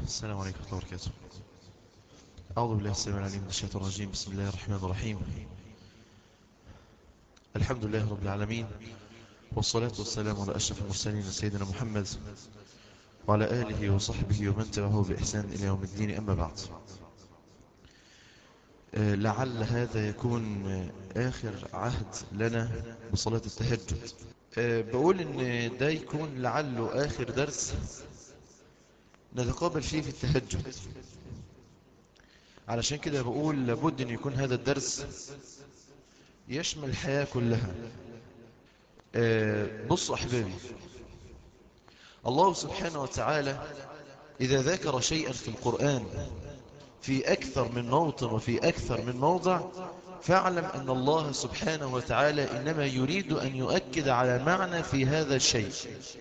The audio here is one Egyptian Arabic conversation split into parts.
السلام عليكم ورحمة الله وبركاته أعوذ بالله السلام العليم من الشيطان الرجيم بسم الله الرحمن الرحيم الحمد لله رب العالمين والصلاة والسلام على أشرف المرسلين سيدنا محمد وعلى آله وصحبه ومن تبعه بإحسان إلى يوم الدين أما بعد آه، لعل هذا يكون آه، آخر عهد لنا بصلاة التهجد آه، بقول إن ده يكون لعله آخر درس نتقابل فيه في التهجد علشان كده بقول لابد أن يكون هذا الدرس يشمل الحياة كلها آه، بصوا أحبابي الله سبحانه وتعالى إذا ذكر شيئا في القرآن في أكثر من موطن وفي أكثر من موضع فاعلم أن الله سبحانه وتعالى إنما يريد أن يؤكد على معنى في هذا الشيء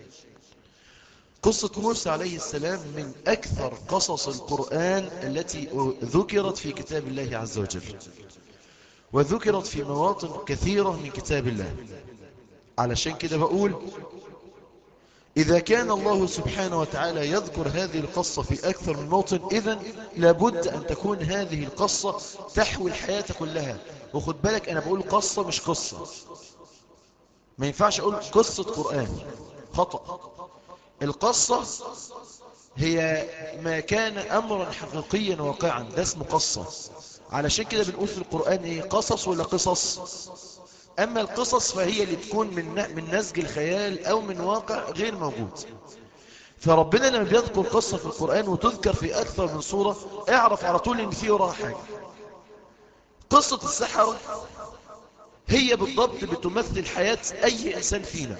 قصة موسى عليه السلام من أكثر قصص القرآن التي ذكرت في كتاب الله عز وجل وذكرت في مواطن كثيرة من كتاب الله علشان كده بقول إذا كان الله سبحانه وتعالى يذكر هذه القصة في أكثر من موطن إذن لابد أن تكون هذه القصة تحوي الحياة كلها وخد بالك أنا بقول قصة مش قصة ما ينفعش أقول قصة قرآن خطأ القصة هي ما كان أمرا حقيقيا واقعا ده اسمه قصة علشان كده بنقول في القرآن إيه قصص ولا قصص أما القصص فهي اللي تكون من من نسج الخيال أو من واقع غير موجود فربنا لما بيذكر قصة في القرآن وتذكر في أكثر من صورة اعرف على طول إن في وراها حاجة قصة السحرة هي بالضبط بتمثل حياة أي إنسان فينا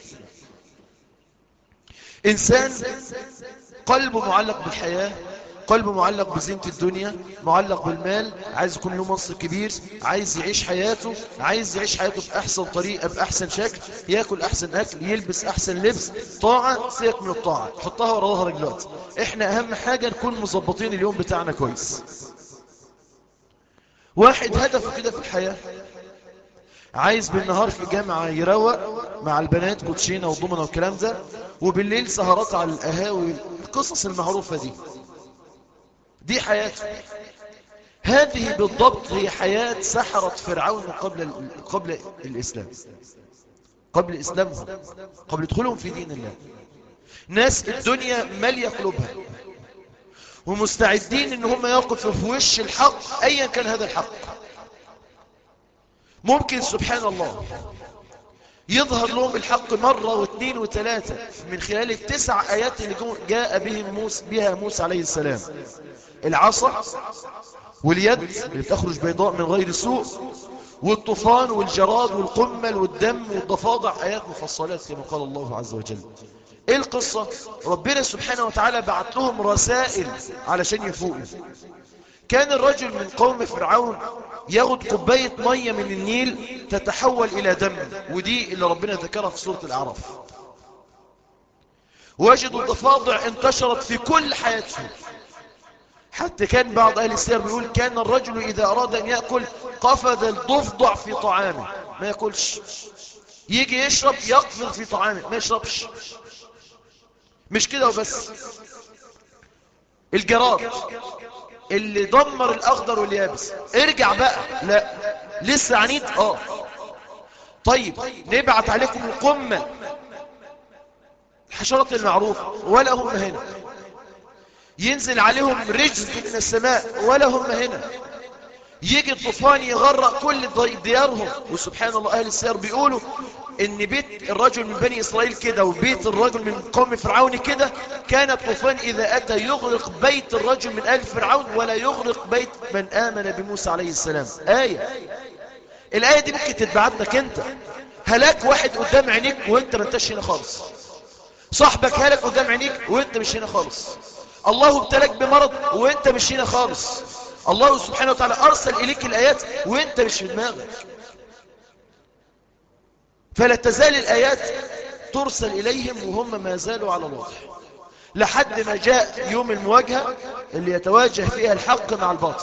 إنسان قلبه معلق بالحياة قلبه معلق بزينة الدنيا معلق بالمال عايز يكون له منصب كبير عايز يعيش حياته عايز يعيش حياته بأحسن طريقة بأحسن شكل يأكل أحسن أكل يلبس أحسن لبس طاعة سيك من الطاعة حطها ورا ظهرك دلوقتي احنا أهم حاجة نكون مظبطين اليوم بتاعنا كويس واحد هدفه كده في الحياة عايز بالنهار في الجامعة يروق مع البنات كوتشينة وضمنة والكلام ده وبالليل سهرات على القهاوي القصص المعروفة دي دي حياته هذه بالضبط هي حياة سحرة فرعون قبل قبل الإسلام قبل إسلامهم قبل دخولهم في دين الله ناس الدنيا مالية قلوبها ومستعدين ان هم يقفوا في وش الحق ايا كان هذا الحق ممكن سبحان الله يظهر لهم الحق مرة واثنين وثلاثة من خلال التسع آيات اللي جاء بهم موسى بها موسى عليه السلام العصا واليد اللي بتخرج بيضاء من غير سوء والطوفان والجراد والقمل والدم والضفادع آيات مفصلات كما قال الله عز وجل ايه القصة ربنا سبحانه وتعالى بعت لهم رسائل علشان يفوقوا كان الرجل من قوم فرعون ياخد كوباية مية من النيل تتحول إلى دم ودي اللي ربنا ذكرها في سورة الأعراف وجدوا الضفادع انتشرت في كل حياتهم حتى كان بعض أهل السير بيقول كان الرجل إذا أراد أن يأكل قفز الضفدع في طعامه ما يأكلش يجي يشرب يقفز في طعامه ما يشربش مش كده وبس الجراد اللي دمر الأخضر واليابس ارجع بقى لا لسه عنيد اه طيب نبعت عليكم القمة الحشرات المعروفة ولا هم هنا ينزل عليهم رجز من السماء ولا هم هنا يجي الطوفان يغرق كل ديارهم وسبحان الله أهل السير بيقولوا ان بيت الرجل من بني إسرائيل كده وبيت الرجل من قوم فرعون كده كان الطوفان إذا أتى يغرق بيت الرجل من آل فرعون ولا يغرق بيت من آمن بموسى عليه السلام آية الآية دي ممكن تتبعت لك انت هلاك واحد قدام عينيك وانت ما انتش هنا خالص صاحبك هلك قدام عينيك وانت مش هنا خالص الله ابتلك بمرض وانت مش هنا خالص الله سبحانه وتعالى أرسل إليك الآيات وانت مش في دماغك فلا تزال الآيات ترسل إليهم وهم ما زالوا على الوضع لحد ما جاء يوم المواجهة اللي يتواجه فيها الحق مع الباطل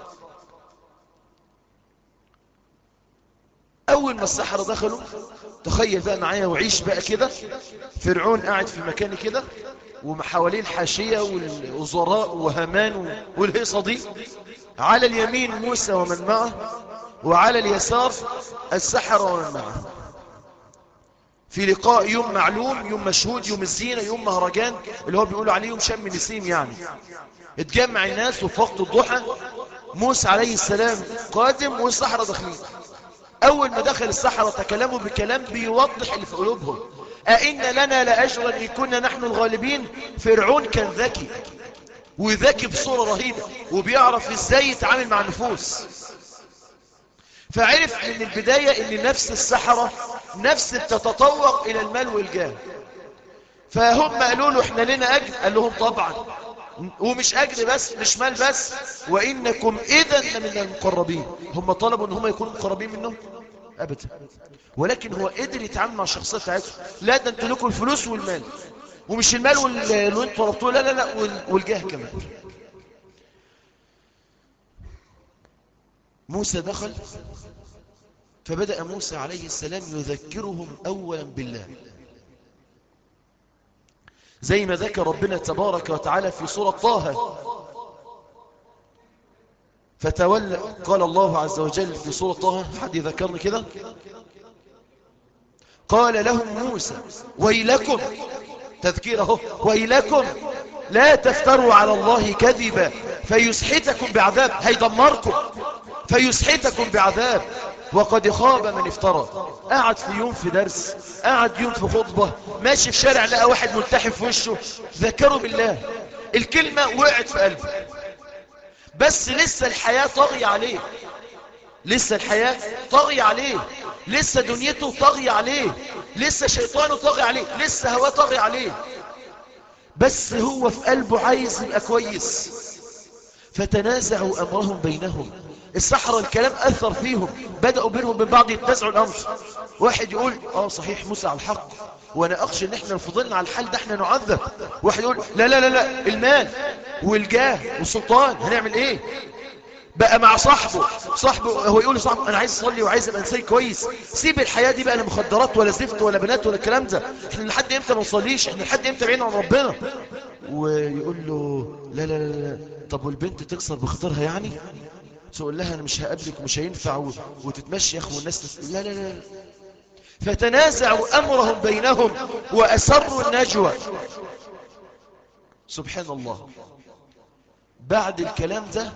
أول ما السحرة دخلوا تخيل بقى معايا وعيش بقى كده فرعون قاعد في مكان كده وحواليه الحاشية والوزراء وهامان والهيصة دي على اليمين موسى ومن معه وعلى اليسار السحرة ومن معه في لقاء يوم معلوم يوم مشهود يوم الزينة يوم مهرجان اللي هو بيقولوا عليه يوم شم نسيم يعني اتجمع الناس وفي وقت الضحى موسى عليه السلام قادم والسحرة داخلين أول ما دخل السحرة تكلموا بكلام بيوضح اللي في قلوبهم أئن لنا لأجرا إن كنا نحن الغالبين فرعون كان ذكي وذكي بصورة رهيبة وبيعرف إزاي يتعامل مع النفوس فعرف من البداية ان نفس السحرة نفس بتتطوق الى المال والجاه فهم قالوا له احنا لنا اجر قال لهم طبعا ومش اجر بس مش مال بس وانكم اذا من المقربين هم طلبوا ان هم يكونوا مقربين منهم ابدا ولكن هو قدر يتعامل مع الشخصية بتاعتهم لا ده انتوا لكم الفلوس والمال ومش المال واللي انتوا ربطوه لا لا لا والجاه كمان موسى دخل فبدأ موسى عليه السلام يذكرهم أولا بالله زي ما ذكر ربنا تبارك وتعالى في سورة طه فتولى قال الله عز وجل في سورة طه حد يذكرني كده قال لهم موسى ويلكم تذكيره ويلكم لا تفتروا على الله كذبا فيسحتكم بعذاب هيدمركم فيسحتكم بعذاب وقد خاب من افترى قعد في يوم في درس قعد يوم في خطبة ماشي في شارع لقى واحد ملتحف في وشه ذكروا بالله الكلمة وقعت في قلبه بس لسه الحياة طاغية عليه لسه الحياة طاغية عليه لسه دنيته طاغية عليه لسه شيطانه طاغي عليه لسه هواه طاغي عليه بس هو في قلبه عايز يبقى كويس فتنازعوا أمرهم بينهم السحرة الكلام أثر فيهم بدأوا بينهم من بعض يتنازعوا الأمر واحد يقول آه صحيح موسى على الحق وأنا أخشى إن إحنا فضلنا على الحال ده إحنا نعذب واحد يقول لا لا لا لا المال والجاه والسلطان هنعمل إيه بقى مع صاحبه صاحبه هو يقول لصاحبه انا عايز اصلي وعايز ابقى انسان كويس سيب الحياه دي بقى لا مخدرات ولا زفت ولا بنات ولا الكلام ده احنا لحد امتى ما نصليش احنا لحد امتى بعيد عن ربنا ويقول له لا لا لا لا طب والبنت تكسر بخطرها يعني تقول لها انا مش هقابلك ومش هينفع و... وتتمشي يا اخو والناس تس... لا لا لا فتنازعوا امرهم بينهم واسروا النجوى سبحان الله بعد الكلام ده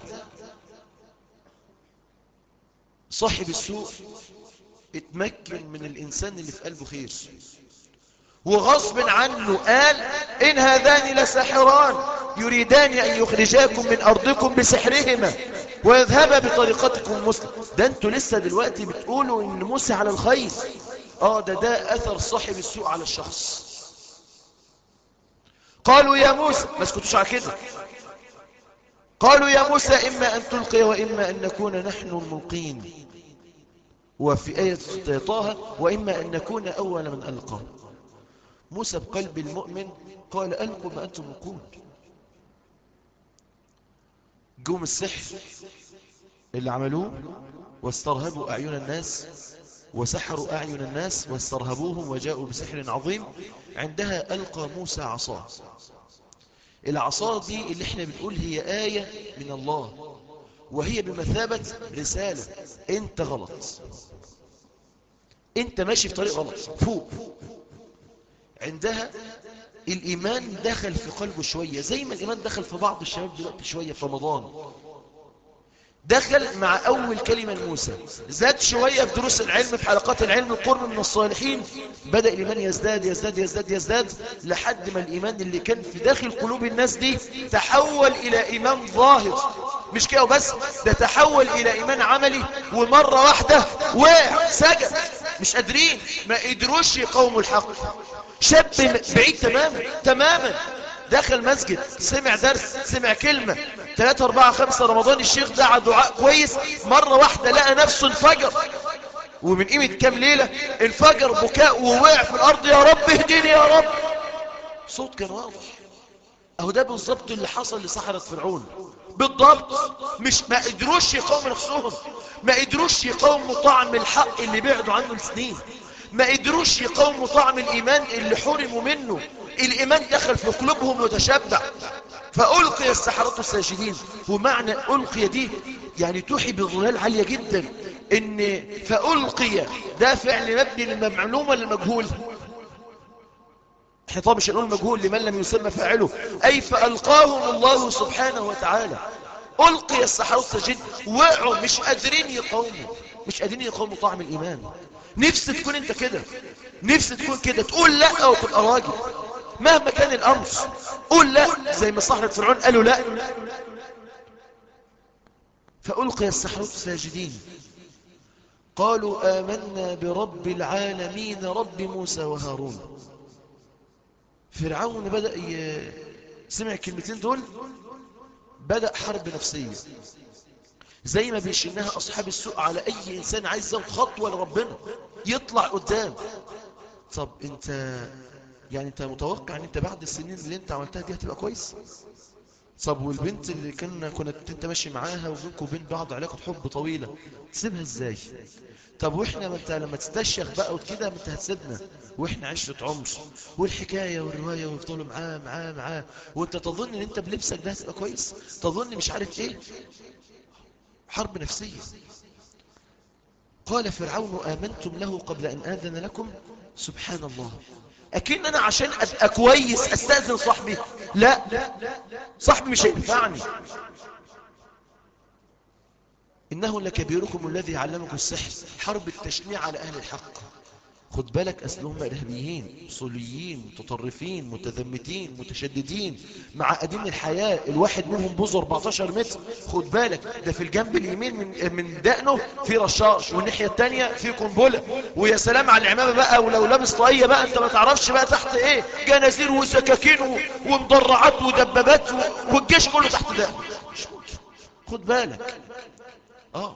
صاحب السوء اتمكن من الإنسان اللي في قلبه خير وغصب عنه قال إن هذان لساحران يريدان أن يخرجاكم من أرضكم بسحرهما ويذهبا بطريقتكم المسلم ده انتوا لسه دلوقتي بتقولوا إن موسى على الخير آه ده ده أثر صاحب السوء على الشخص قالوا يا موسى ما اسكتوش على كده قالوا يا موسى إما أن تلقي وإما أن نكون نحن الملقين وفي آية طه وإما أن نكون أول من ألقى موسى بقلب المؤمن قال ألقوا ما أنتم ملقون جوم السحر اللي عملوه واسترهبوا أعين الناس وسحروا أعين الناس واسترهبوهم وجاءوا بسحر عظيم عندها ألقى موسى عصاه العصا دي اللي احنا بنقول هي آية من الله وهي بمثابة رسالة انت غلط انت ماشي في طريق غلط فوق عندها الإيمان دخل في قلبه شوية زي ما الإيمان دخل في بعض الشباب دلوقتي شوية في رمضان دخل مع أول كلمة لموسى زاد شوية في دروس العلم في حلقات العلم القرب من الصالحين بدأ الإيمان يزداد يزداد يزداد يزداد لحد ما الإيمان اللي كان في داخل قلوب الناس دي تحول إلى إيمان ظاهر مش كده بس ده تحول إلى إيمان عملي ومرة واحدة وقع سجد مش قادرين ما قدروش يقوموا الحق شاب بعيد تماما تماما دخل مسجد سمع درس سمع كلمة 3 4 5 رمضان الشيخ دعا دعاء كويس مرة واحدة لقى نفسه انفجر ومن قيمة كام ليلة انفجر بكاء ووقع في الأرض يا رب اهديني يا رب صوت كان واضح اهو ده بالظبط اللي حصل لسحرة فرعون بالضبط مش ما قدروش يقاوموا نفسهم ما قدروش يقاوموا طعم الحق اللي بعدوا عنه لسنين ما قدروش يقاوموا طعم الإيمان اللي حرموا منه الإيمان دخل في قلوبهم وتشبع فألقي السحرة ساجدين ومعنى ألقي دي يعني توحي بظلال عالية جدا إن فألقي ده فعل مبني للمعلوم ولا المجهول احنا طبعا مش هنقول مجهول لمن لم يسمى فاعله أي فألقاهم الله سبحانه وتعالى ألقي السحرة ساجدين وقعوا مش قادرين يقوموا مش قادرين يقوموا طعم الإيمان نفسي تكون انت كده نفسي تكون كده تقول لا وتبقى راجل مهما كان الأمر قول لا زي ما صحرة فرعون قالوا لا فألقي السحرة ساجدين قالوا آمنا برب العالمين رب موسى وهارون فرعون بدأ ي... سمع الكلمتين دول بدأ حرب نفسية زي ما بيشنها أصحاب السوء على أي إنسان عايز ياخد خطوة لربنا يطلع قدام طب أنت يعني أنت متوقع أن أنت بعد السنين اللي أنت عملتها دي هتبقى كويس طب والبنت اللي كنا كنت أنت ماشي معاها وبينك وبين بعض علاقة حب طويلة تسيبها إزاي طب واحنا ما انت لما تستشيخ بقى وكده ما انت هتسيبنا واحنا عشرة عمر والحكاية والرواية ويفضلوا معاه معاه معاه وانت تظن ان انت بلبسك ده هتبقى كويس تظن مش عارف ايه حرب نفسية قال فرعون آمنتم له قبل أن آذن لكم سبحان الله أكن أنا عشان أبقى كويس أستأذن صاحبي لا صاحبي مش هينفعني إنه لكبيركم الذي علمكم السحر حرب التشنيع على أهل الحق خد بالك أسلهم إرهابيين صليين متطرفين متذمتين متشددين مع قديم الحياة الواحد منهم بوز 14 متر خد بالك ده في الجنب اليمين من من دقنه في رشاش والناحية التانية في قنبلة ويا سلام على العمامة بقى ولو لابس طاقية بقى انت ما تعرفش بقى تحت ايه جنازير وسكاكين ومدرعات ودبابات والجيش كله تحت ده خد بالك اه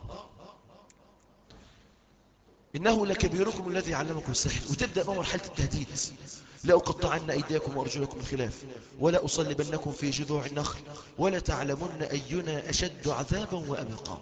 إنه لكبيركم الذي علمكم السحر وتبدأ بقى مرحلة التهديد لا أقطعن أيديكم وأرجلكم الخلاف ولا أصلبنكم في جذوع النخل ولا تعلمن أينا أشد عذابا وأبقى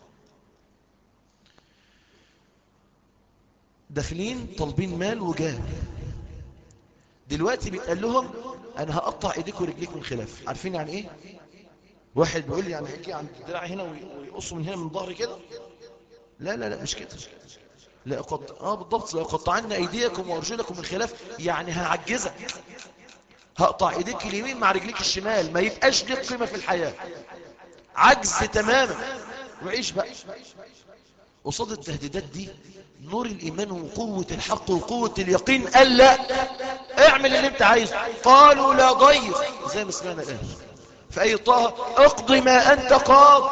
داخلين طالبين مال وجاه دلوقتي بيتقال لهم أنا هقطع إيديكم ورجليكم الخلاف عارفين يعني إيه؟ واحد بيقول لي يعني هيجي عند دراعي هنا ويقصه من هنا من ظهري كده لا لا لا مش كده لا قط... اه بالضبط لا قطعنا ايديكم وارجلكم من خلاف يعني هعجزك هقطع ايديك اليمين مع رجليك الشمال ما يبقاش ليك قيمه في الحياه عجز تماما وعيش بقى قصاد التهديدات دي نور الايمان وقوه الحق وقوه اليقين قال لا اعمل اللي انت عايزه قالوا لا ضير زي ما سمعنا الان في اي طه اقض ما انت قاض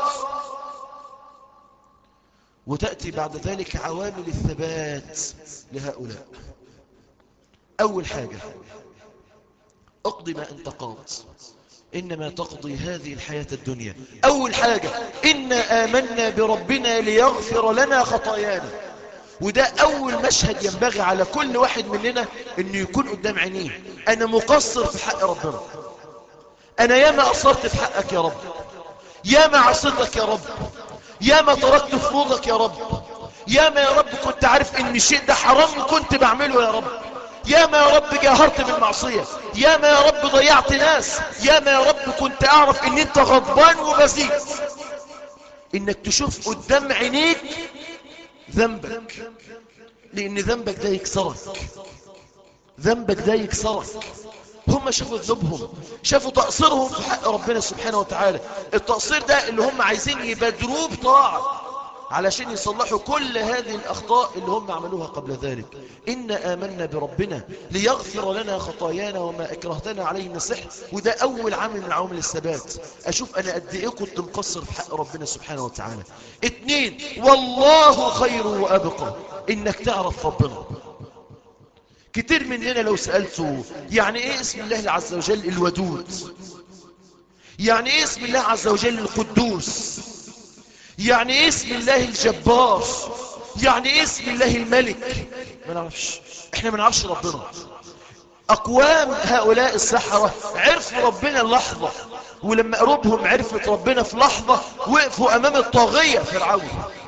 وتأتي بعد ذلك عوامل الثبات لهؤلاء أول حاجة اقضي ما أنت قاض إنما تقضي هذه الحياة الدنيا أول حاجة إنا آمنا بربنا ليغفر لنا خطايانا وده أول مشهد ينبغي على كل واحد مننا أنه يكون قدام عينيه أنا مقصر في حق ربنا أنا ياما قصرت في حقك يا رب ياما عصيتك يا رب يا ما تركت فروضك يا رب يا ما يا رب كنت عارف ان الشيء ده حرام وكنت بعمله يا رب يا ما يا رب جاهرت بالمعصية يا ما يا رب ضيعت ناس يا ما يا رب كنت اعرف ان انت غضبان وبزيد انك تشوف قدام عينيك ذنبك لان ذنبك ده يكسرك ذنبك ده يكسرك هم شافوا ذنوبهم شافوا تقصيرهم في حق ربنا سبحانه وتعالى التقصير ده اللي هم عايزين يبادروه بطاعة علشان يصلحوا كل هذه الأخطاء اللي هم عملوها قبل ذلك إنا آمنا بربنا ليغفر لنا خطايانا وما أكرهتنا عليه من السحر وده أول عامل من عوامل الثبات أشوف أنا قد إيه كنت مقصر في حق ربنا سبحانه وتعالى اتنين والله خير وأبقى إنك تعرف ربنا كتير مننا لو سألته يعني ايه اسم الله عز وجل الودود يعني ايه اسم الله عز وجل القدوس يعني ايه اسم الله الجبار يعني ايه اسم الله الملك ما نعرفش احنا ما نعرفش ربنا اقوام هؤلاء السحرة عرفوا ربنا اللحظة ولما قربهم عرفت ربنا في لحظة وقفوا امام الطاغية فرعون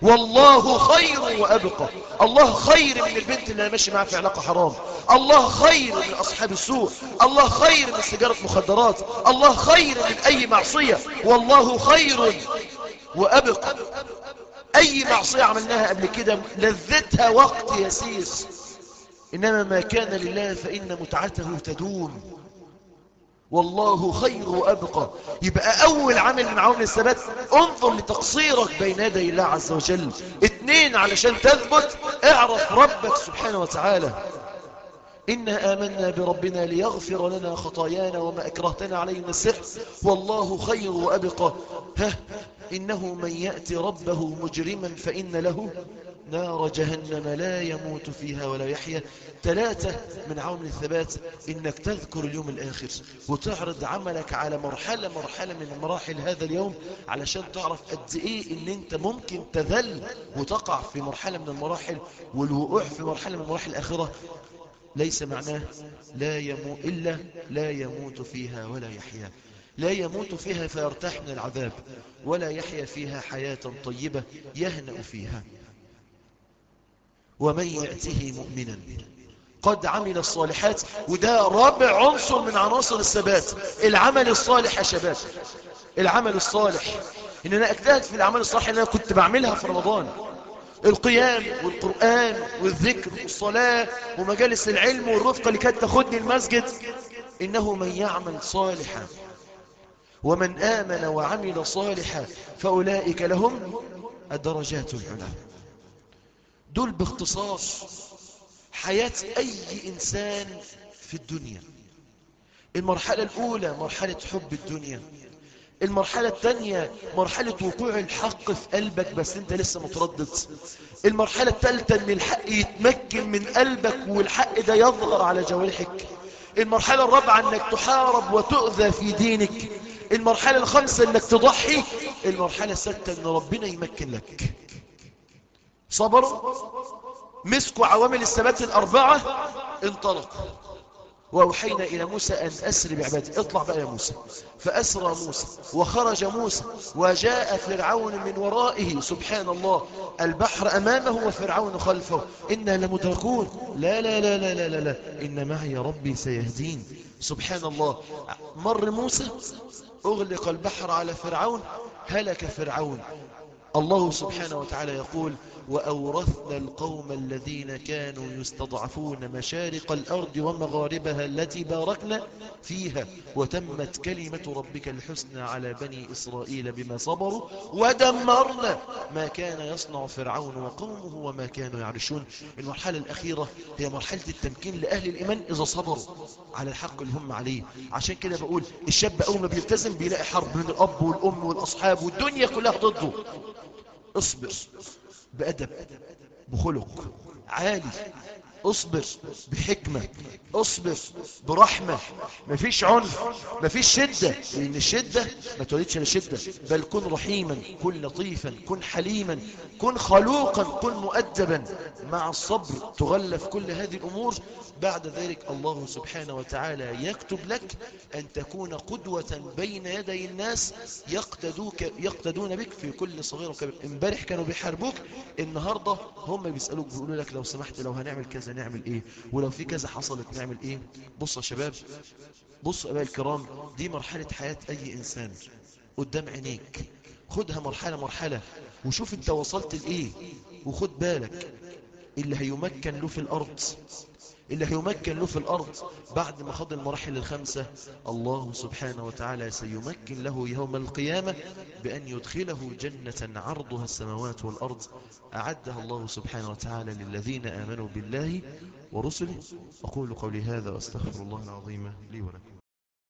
والله خير وأبقى الله خير من البنت اللي أنا ماشي معها في علاقة حرام الله خير من أصحاب السوء الله خير من سجارة مخدرات الله خير من أي معصية والله خير وأبقى أي معصية عملناها قبل كده لذتها وقت يسير إنما ما كان لله فإن متعته تدوم والله خير وأبقى يبقى أول عمل من عون الثبات انظر لتقصيرك بين يدي الله عز وجل اتنين علشان تثبت اعرف ربك سبحانه وتعالى إنا آمنا بربنا ليغفر لنا خطايانا وما أكرهتنا عليه من السحر والله خير وأبقى ها إنه من يأتي ربه مجرما فإن له نار جهنم لا يموت فيها ولا يحيا ثلاثة من عون الثبات إنك تذكر اليوم الآخر وتعرض عملك على مرحلة مرحلة من مراحل هذا اليوم علشان تعرف قد إيه إن أنت ممكن تذل وتقع في مرحلة من المراحل والوقوع في مرحلة من المراحل الآخرة ليس معناه لا يموت إلا لا يموت فيها ولا يحيا لا يموت فيها فيرتاح من العذاب ولا يحيا فيها حياة طيبة يهنأ فيها ومن يأته مؤمنا قد عمل الصالحات وده رابع عنصر من عناصر الثبات العمل الصالح يا شباب العمل الصالح ان انا اجتهد في الاعمال الصالحه اللي انا كنت بعملها في رمضان القيام والقرآن والذكر والصلاة ومجالس العلم والرفقة اللي كانت تاخدني المسجد إنه من يعمل صالحا ومن آمن وعمل صالحا فأولئك لهم الدرجات العلى دول باختصار حياة أي إنسان في الدنيا المرحلة الأولى مرحلة حب الدنيا المرحلة الثانية مرحلة وقوع الحق في قلبك بس انت لسه متردد المرحلة الثالثة ان الحق يتمكن من قلبك والحق ده يظهر على جوارحك المرحلة الرابعة انك تحارب وتؤذى في دينك المرحلة الخامسة انك تضحي المرحلة السادسة ان ربنا يمكن لك صبروا مسكوا عوامل الثبات الأربعة انطلقوا وأوحينا إلى موسى أن أسر بعبادي اطلع بقى يا موسى فأسرى موسى وخرج موسى وجاء فرعون من ورائه سبحان الله البحر أمامه وفرعون خلفه إنا لمدركون لا لا لا لا لا لا, لا. إن معي ربي سيهدين سبحان الله مر موسى أغلق البحر على فرعون هلك فرعون الله سبحانه وتعالى يقول وأورثنا القوم الذين كانوا يستضعفون مشارق الأرض ومغاربها التي باركنا فيها وتمت كلمة ربك الحسنى على بني إسرائيل بما صبروا ودمرنا ما كان يصنع فرعون وقومه وما كانوا يعرشون المرحلة الأخيرة هي مرحلة التمكين لأهل الإيمان إذا صبروا على الحق اللي هم عليه عشان كده بقول الشاب أول ما بيلتزم بيلاقي حرب من الأب والأم والأصحاب والدنيا كلها ضده اصبر بأدب بخلق عالي اصبر بحكمة اصبر برحمة مفيش عنف مفيش شدة لأن الشدة ما تولدش لشدة بل كن رحيما كن لطيفا كن حليما كن خلوقا كن مؤدبا مع الصبر تغلف كل هذه الأمور بعد ذلك الله سبحانه وتعالى يكتب لك أن تكون قدوة بين يدي الناس يقتدوك يقتدون بك في كل صغير وكبير امبارح كانوا بيحاربوك النهاردة هم بيسألوك بيقولوا لك لو سمحت لو هنعمل كذا نعمل ايه ولو في كذا حصلت نعمل ايه بصوا يا شباب بصوا أبائي الكرام دي مرحلة حياة أي إنسان قدام عينيك خدها مرحلة مرحلة وشوف انت وصلت لإيه وخد بالك اللي هيمكن له في الأرض اللي هيمكن له في الأرض بعد ما خض المراحل الخمسة الله سبحانه وتعالى سيمكن له يوم القيامة بأن يدخله جنة عرضها السماوات والأرض أعدها الله سبحانه وتعالى للذين آمنوا بالله ورسله أقول قولي هذا وأستغفر الله العظيم لي ولكم